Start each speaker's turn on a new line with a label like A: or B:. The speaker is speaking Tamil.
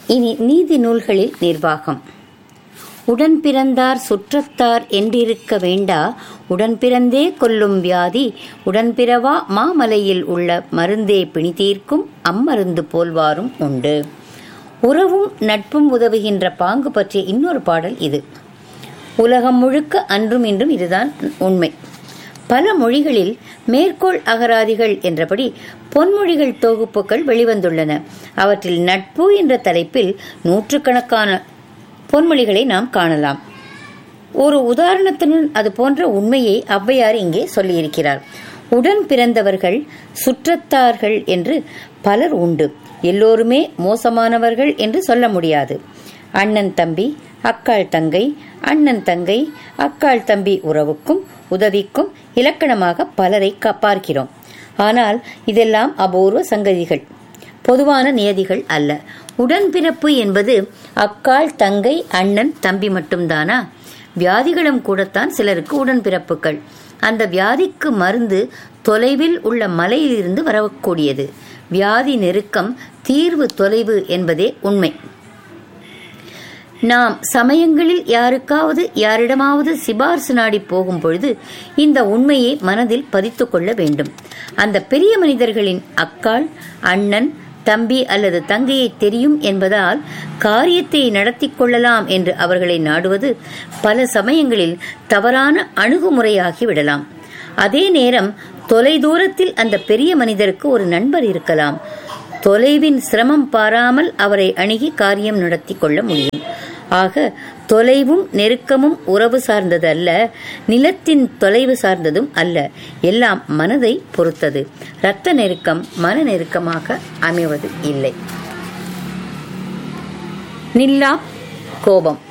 A: இனி நீதி நூல்களில் நிர்வாகம் உடன் பிறந்தார் சுற்றத்தார் என்றிருக்க வேண்டா உடன் பிறந்தே கொல்லும் வியாதி உடன் பிறவா மாமலையில் உள்ள மருந்தே பிணி தீர்க்கும் அம்மருந்து போல்வாரும் உண்டு உறவும் நட்பும் உதவுகின்ற பாங்கு பற்றிய இன்னொரு பாடல் இது உலகம் முழுக்க அன்றும் இன்றும் இதுதான் உண்மை பல மொழிகளில் மேற்கோள் அகராதிகள் என்றபடி பொன்மொழிகள் தொகுப்புகள் வெளிவந்துள்ளன அவற்றில் நட்பு என்ற தலைப்பில் நூற்றுக்கணக்கான பொன்மொழிகளை நாம் காணலாம் ஒரு உதாரணத்துடன் அது போன்ற உண்மையை ஔவையார் இங்கே சொல்லியிருக்கிறார் உடன் பிறந்தவர்கள் சுற்றத்தார்கள் என்று பலர் உண்டு எல்லோருமே மோசமானவர்கள் என்று சொல்ல முடியாது அண்ணன் தம்பி அக்காள் தங்கை அண்ணன் தங்கை அக்காள் தம்பி உறவுக்கும் உதவிக்கும் இலக்கணமாக பலரை பார்க்கிறோம் ஆனால் இதெல்லாம் அபூர்வ சங்கதிகள் பொதுவான நியதிகள் அல்ல உடன்பிறப்பு என்பது அக்காள் தங்கை அண்ணன் தம்பி மட்டும்தானா வியாதிகளும் கூடத்தான் சிலருக்கு உடன்பிறப்புகள் அந்த வியாதிக்கு மருந்து தொலைவில் உள்ள மலையிலிருந்து வரக்கூடியது வியாதி நெருக்கம் தீர்வு தொலைவு என்பதே உண்மை நாம் சமயங்களில் யாருக்காவது யாரிடமாவது சிபார்சு நாடி போகும் பொழுது இந்த உண்மையை மனதில் பதித்து கொள்ள வேண்டும் அந்த பெரிய மனிதர்களின் அக்காள் அண்ணன் தம்பி அல்லது தங்கையை தெரியும் என்பதால் காரியத்தை நடத்தி கொள்ளலாம் என்று அவர்களை நாடுவது பல சமயங்களில் தவறான அணுகுமுறையாகி விடலாம் அதே நேரம் தொலைதூரத்தில் அந்த பெரிய மனிதருக்கு ஒரு நண்பர் இருக்கலாம் தொலைவின் சிரமம் பாராமல் அவரை அணுகி காரியம் நடத்தி கொள்ள முடியும் ஆக தொலைவும் நெருக்கமும் உறவு சார்ந்தது அல்ல நிலத்தின் தொலைவு சார்ந்ததும் அல்ல எல்லாம் மனதை பொறுத்தது இரத்த நெருக்கம் மன நெருக்கமாக அமைவது இல்லை நில்லா கோபம்